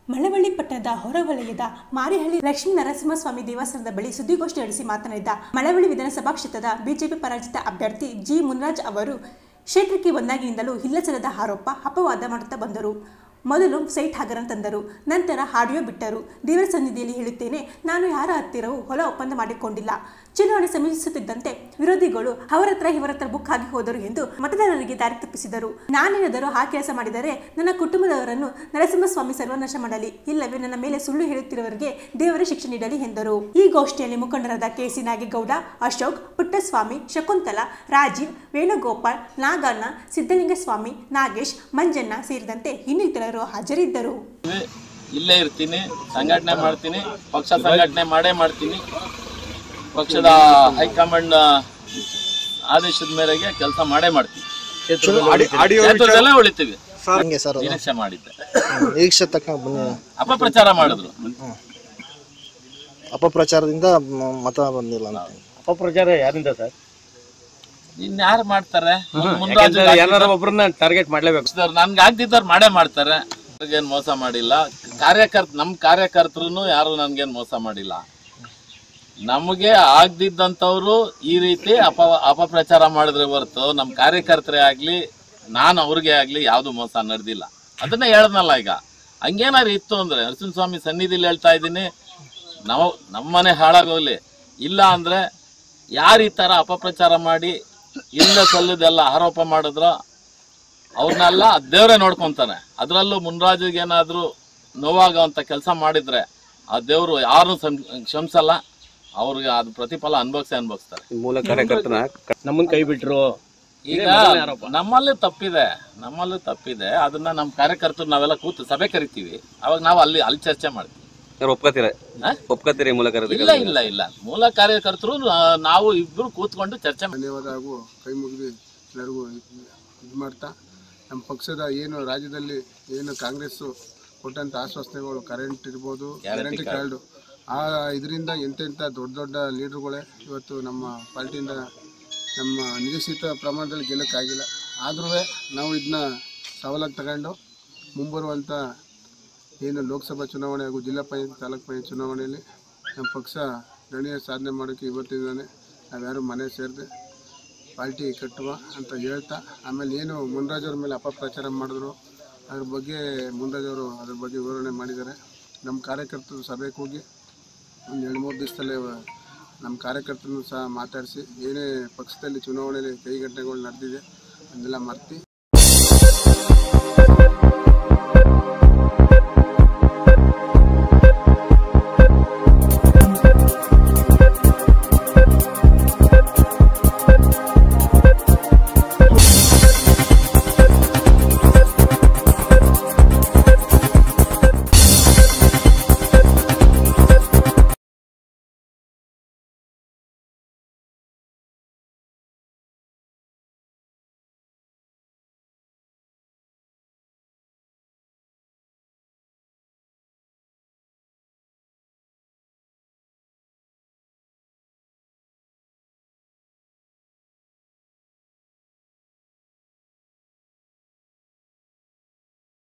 ಮಳವಳ್ಳಿ ಪಟ್ಟಣದ ಹೊರವಲಯದ ಮಾರಿಹಳ್ಳಿ ಲಕ್ಷ್ಮೀ ನರಸಿಂಹಸ್ವಾಮಿ ದೇವಸ್ಥಾನದ ಬಳಿ ಸುದ್ದಿಗೋಷ್ಠಿ ನಡೆಸಿ ಮಾತನಾಡಿದ ಮಳವಳ್ಳಿ ವಿಧಾನಸಭಾ ಕ್ಷೇತ್ರದ ಬಿಜೆಪಿ ಪರಾಜಿತ ಅಭ್ಯರ್ಥಿ ಜಿ ಮುನ್ರಾಜ್ ಅವರು ಕ್ಷೇತ್ರಕ್ಕೆ ಬಂದಾಗಿನಿಂದಲೂ ಹಿಲ್ಲಸರದ ಆರೋಪ ಅಪವಾದ ಮಾಡುತ್ತಾ ಬಂದರು ಮೊದಲು ಸೈಟ್ ಹಗರಣ ತಂದರು ನಂತರ ಆಡಿಯೋ ಬಿಟ್ಟರು ದೇವರ ಸನ್ನಿಧಿಯಲ್ಲಿ ಹೇಳುತ್ತೇನೆ ನಾನು ಯಾರ ಹತ್ತಿರವೂ ಹೊಲ ಒಪ್ಪಂದ ಮಾಡಿಕೊಂಡಿಲ್ಲ ಚುನಾವಣೆ ಸಮೀಪಿಸುತ್ತಿದ್ದಂತೆ ವಿರೋಧಿಗಳು ಅವರ ಹತ್ರ ಇವರ ಹತ್ರ ಬುಕ್ ಆಗಿ ಹೋದರು ಎಂದು ಮತದಾರರಿಗೆ ದಾರಿ ತಪ್ಪಿಸಿದರು ನಾನೇನಾದರೂ ಆ ಕೆಲಸ ಮಾಡಿದರೆ ನನ್ನ ಕುಟುಂಬದವರನ್ನು ನರಸಿಂಹಸ್ವಾಮಿ ಸರ್ವನಾಶ ಮಾಡಲಿ ಇಲ್ಲವೇ ನನ್ನ ಮೇಲೆ ಸುಳ್ಳು ಹೇಳುತ್ತಿರುವವರಿಗೆ ದೇವರ ಶಿಕ್ಷೆ ನೀಡಲಿ ಎಂದರು ಈ ಗೋಷ್ಠಿಯಲ್ಲಿ ಮುಖಂಡರಾದ ಕೆಸಿ ನಾಗೇಗೌಡ ಅಶೋಕ್ ಪುಟ್ಟಸ್ವಾಮಿ ಶಕುಂತಲಾ ರಾಜೀವ್ ವೇಣುಗೋಪಾಲ್ ನಾಗಣ್ಣ ಸಿದ್ದಲಿಂಗಸ್ವಾಮಿ ನಾಗೇಶ್ ಮಂಜಣ್ಣ ಸೇರಿದಂತೆ ಇನ್ನಿತರರು ಹಾಜರಿದ್ದರು ಇಲ್ಲೇ ಇರ್ತೀನಿ ಸಂಘಟನೆ ಮಾಡ್ತೀನಿ ಪಕ್ಷ ಸಂಘಟನೆ ಮಾಡೇ ಮಾಡ್ತೀನಿ ಪಕ್ಷದ ಹೈಕಮಾಂಡ್ ಆದೇಶದ ಮೇರೆಗೆ ಕೆಲಸ ಮಾಡೇ ಮಾಡ್ತೀವಿ ಕ್ಷೇತ್ರದಲ್ಲೇ ಉಳಿತೀವಿ ಹಂಗೆ ಸರ್ ಅದು ನಿರೀಕ್ಷೆ ಮಾಡಿದ್ದೆ ನಿರೀಕ್ಷೆ ತಕ್ಕ ಬನ್ನಿ ಅಪಪ್ರಚಾರ ಮಾಡಿದ್ರು ಅಪಪ್ರಚಾರದಿಂದ ಮ- ಮತ ಬಂದಿಲ್ಲ ಅಂತ ಅಪಪ್ರಚಾರ ಯಾರಿಂದ ಸರ್ ಇನ್ಯಾರು ಮಾಡ್ತಾರೆ ಯಾಕಂದ್ರೆ ಯಾರು ಒಬ್ಬರನ್ನ ಟಾರ್ಗೆಟ್ ಮಾಡ್ಲೇಬೇಕು ನನ್ಗೆ ಆಗ್ದಿದ್ದವ್ರು ಮಾಡೇ ಮಾಡ್ತಾರೆ ಏನ್ ಮೋಸ ಮಾಡಿಲ್ಲ ಕಾರ್ಯಕರ್ತ ನಮ್ ಕಾರ್ಯಕರ್ತರು ಯಾರು ನನ್ಗೇನ್ ಮೋಸ ಮಾಡಿಲ್ಲ ನಮಗೆ ಆಗ್ದಿದ್ದಂಥವ್ರು ಈ ರೀತಿ ಅಪ ಅಪಪ್ರಚಾರ ಮಾಡಿದ್ರೆ ಹೊರತು ನಮ್ಮ ಕಾರ್ಯಕರ್ತರೇ ಆಗ್ಲಿ ನಾನು ಅವ್ರಿಗೆ ಆಗ್ಲಿ ಯಾವ್ದು ಮೋಸ ನಡೆದಿಲ್ಲ ಅದನ್ನ ಹೇಳ್ದನಲ್ಲ ಈಗ ಹಂಗೇನಾರು ಇತ್ತು ಅಂದ್ರೆ ನರಸಿಂಹಸ್ವಾಮಿ ಸನ್ನಿಧಿಲಿ ಹೇಳ್ತಾ ಇದ್ದೀನಿ ನಾವು ನಮ್ಮನೆ ಹಾಳಾಗೋಗ್ಲಿ ಇಲ್ಲ ಅಂದ್ರೆ ಯಾರು ಈ ತರ ಅಪಪ್ರಚಾರ ಮಾಡಿ ಇಲ್ಲ ಸಲ್ಲದೆಲ್ಲ ಆರೋಪ ಮಾಡಿದ್ರ ಅವ್ರನ್ನೆಲ್ಲ ದೇವರೇ ನೋಡ್ಕೊಂತಾನೆ ಅದರಲ್ಲೂ ಮುನ್ರಾಜಿಗೆ ಏನಾದ್ರು ನೋವಾಗುವಂತ ಕೆಲಸ ಮಾಡಿದ್ರೆ ಆ ದೇವರು ಯಾರು ಕ್ಷಮಿಸಲ್ಲ ಅವ್ರಿಗೆ ಅದು ಪ್ರತಿಫಲ ಅನ್ಭವಿಸೇ ಅನ್ಭವಿಸ್ತಾರೆ ಮೂಲ ಕಾರ್ಯಕರ್ತನ ನಮ್ಮನ್ ಕೈ ಬಿಟ್ರು ಈಗ ನಮ್ಮಲ್ಲಿ ತಪ್ಪಿದೆ ನಮ್ಮಲ್ಲಿ ತಪ್ಪಿದೆ ಅದನ್ನ ನಮ್ಮ ಕಾರ್ಯಕರ್ತರು ನಾವೆಲ್ಲ ಕೂತು ಸಭೆ ಕರಿತೀವಿ ಅವಾಗ ನಾವು ಅಲ್ಲಿ ಅಲ್ಲಿ ಚರ್ಚೆ ಮಾಡ್ತೀವಿ ಒಪ್ಕೋತೀರ ಹಾ? ಒಪ್ಕೋತೀರಿ ಮೂಲ ಇಲ್ಲ ಇಲ್ಲ ಇಲ್ಲ ಮೂಲ ಕಾರ್ಯಕರ್ತರು ಆ, ನಾವು ಇಬ್ರು ಕೂತ್ಕೊಂಡು ಚರ್ಚೆ ಮಾಡ್ತೀವಿ. ಧನ್ಯವಾದ ಹಾಗೂ ಕೈ ಮುಗಿದು ಎಲ್ಲರಿಗೂ ಇದು ಮಾಡ್ತಾ ನಮ್ಮ ಪಕ್ಷದ ಏನು ರಾಜ್ಯದಲ್ಲಿ ಏನು ಕಾಂಗ್ರೆಸ್ಸು ಕೊಟ್ಟಂಥ ಆಶ್ವಾಸನೆಗಳು ಕರೆಂಟ್ ಇರ್ಬೋದು ಗ್ಯಾರಂಟಿ ಕಾರ್ಡು ಆ ಇದರಿಂದ ಎಂತೆಂಥ ದೊಡ್ಡ ದೊಡ್ಡ ಲೀಡ್ರುಗಳೇ ಇವತ್ತು ನಮ್ಮ ಪಾರ್ಟಿಯಿಂದ ನಮ್ಮ ನಿರೀಕ್ಷಿತ ಪ್ರಮಾಣದಲ್ಲಿ ಗೆಲ್ಲಕ್ಕಾಗಿಲ್ಲ ಆದ್ರೂ ನಾವು ಇದನ್ನ ಸವಾಲಾಗಿ ತಗೊಂಡು ಮುಂಬರುವಂಥ ಏನು ಲೋಕಸಭಾ ಚುನಾವಣೆ ಹಾಗೂ ಜಿಲ್ಲಾ ಪಂಚಾಯತ್ ತಾಲೂಕು ಪಂಚಾಯತ್ ಚುನಾವಣೆಯಲ್ಲಿ ನಮ್ಮ ಪಕ್ಷ ಗಣನೀಯ ಸಾಧನೆ ಮಾಡೋಕ್ಕೆ ಇವತ್ತಿಂದಾನೆ ನಾವ್ಯಾರು ಮನೆ ಸೇರಿದೆ ಪಾರ್ಟಿ ಕಟ್ಟುವ ಅಂತ ಹೇಳ್ತಾ ಆಮೇಲೆ ಏನು ಮುನ್ರಾಜ್ ಅವ್ರ ಮೇಲೆ ಅಪಪ್ರಚಾರ ಮಾಡಿದ್ರು ಅದ್ರ ಬಗ್ಗೆ ಮುನ್ರಾಜ್ ಅವರು ಅದ್ರ ಬಗ್ಗೆ ವಿವರಣೆ ಮಾಡಿದ್ದಾರೆ ನಮ್ಮ ಕಾರ್ಯಕರ್ತರು ಸಭೆಗೆ ಹೋಗಿ ಒಂದು ಎರಡು ಮೂರು ದಿವಸದಲ್ಲೇ ನಮ್ಮ ಕಾರ್ಯಕರ್ತರನ್ನು ಸಹ ಮಾತಾಡಿಸಿ ಏನೇ ಪಕ್ಷದಲ್ಲಿ ಚುನಾವಣೆಯಲ್ಲಿ ಕೈಘಟನೆಗಳು ನಡೆದಿದೆ ಅದನ್ನೆಲ್ಲ ಮರ್ತಿ